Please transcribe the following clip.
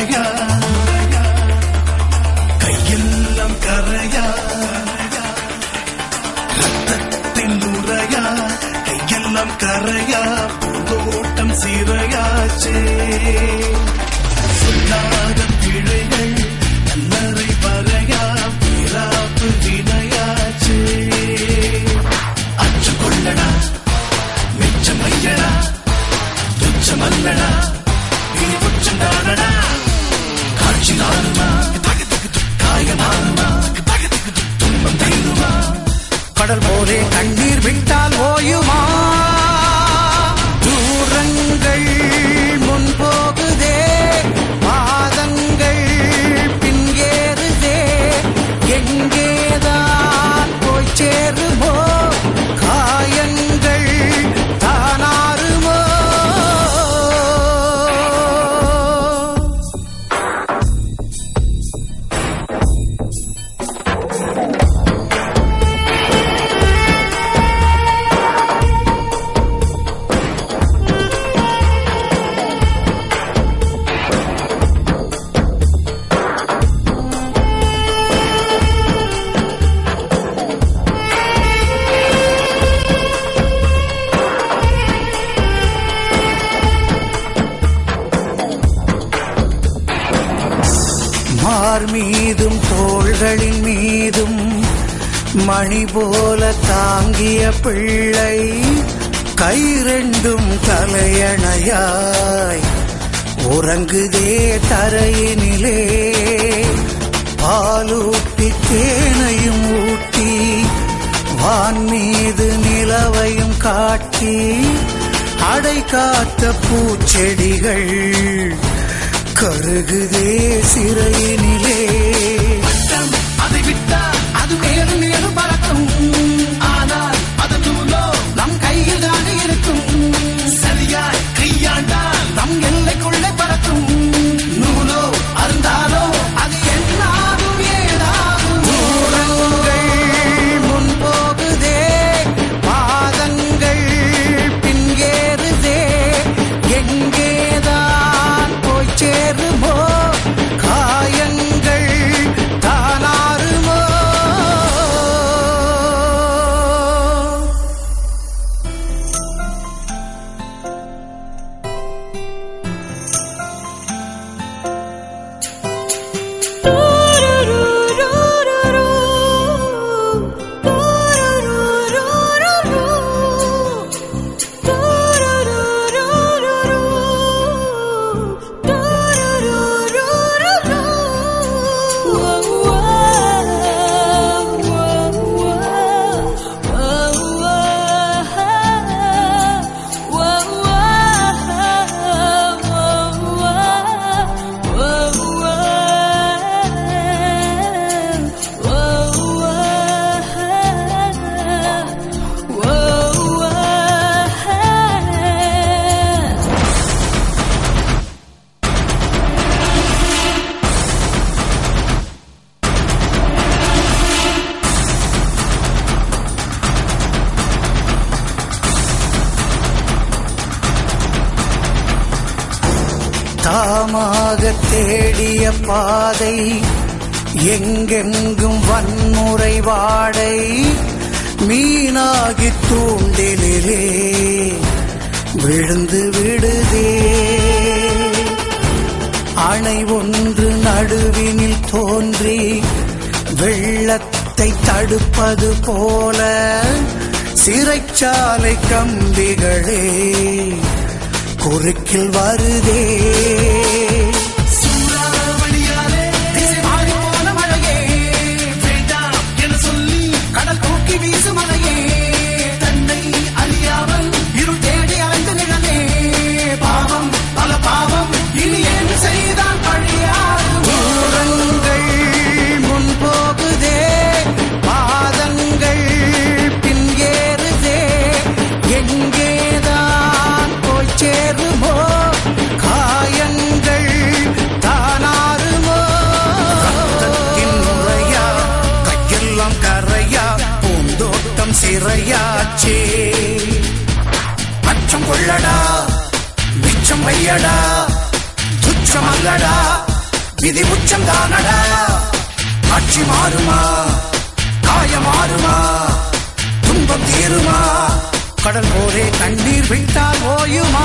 நுரையா கையெல்லாம் கரையா ரத்தத்தின் நுரையா கையெல்லாம் கரையா பூந்தோட்டம் சிறையாச்சே சொல்லாத பிழைகள் நல்லறை வரையா வீராப்பு வினையாச்சே அச்சு கொள்ளடா மிச்சம் ஐயடா துச்சமல்லடா இனி புச்சந்தாடடா காட்சி நானுமா காய நானுமா துன்பம் தீருமா கடல் போலே கண்ணீர் விட்டால் ஓயுமா தூரங்கள் முன் போகுதே பாதங்கள் பின்கேறுதே எங்கேதான் போய் சேருமோ காயங்கள் தானாருமோ மார் மீதும் தோள்களின் மீதும் மணி போல தாங்கிய பிள்ளை கை ரெண்டும் தலையணையாய் உறங்குதே தரையினிலே பாலூட்டி தேனையும் ஊட்டி வான் மீது நிலவையும் காட்டி அடை காத்த பூச்செடிகள் கருகுதே சிறையினிலே பட்டம் அதை விட்டா அது மேலும் மேலும் பறக்கும் ஆனால் அதன் நூலோ நம் கையில் தானே இருக்கும் சரியாய் கையாண்டால் நம் எல்லைக்குள்ளே பறக்கும் நூலோ அருந்தாலோ அது என்னாகும் ஏதாகும் தூரங்கள் முன் போகுதே பாதங்கள் பின்கேறுதே எங்கேதான் போய் சேருமோ காயங்கள் தானாருமோ தாமாக தேடிய பாதை எங்கெங்கும் வன்முறை வாடை மீனாகி தூண்டிலே விழுந்து விடுதே அணை ஒன்று நடுவினில் தோன்றி வெள்ளத்தை தடுப்பது போல சிறைச்சாலை கம்பிகளே குறுக்கில் வருதே சூறாவளியாலே திசை மாறி போன மழையே வேண்டாம் என சொல்லி கடல் தூக்கி வீசு மலையே தன்னை அறியாமல் இருள் தேடி அலைந்து நிழலே பாவம் பல பாவம் இனி என்ன செய்தான் பழியாகும் தூரங்கள் முன் போகுதே பாதங்கள் பின்கேறுதே எங்கேதான் போய் சேருமோ காயங்கள் தானாருமோ ரத்தத்தின் நுரையா கையெல்லாம் கரையா பூந்தோட்டம் சிறையாச்சே அச்சம் கொள்ளடா மிச்சம் வையடா துச்சம் அல்லடா விதி உச்சம் தானடா ஆட்சி மாறுமா காய மாறுமா துன்பம் தீருமா கடல் போரே கண்ணீர் விட்டால் ஓயுமா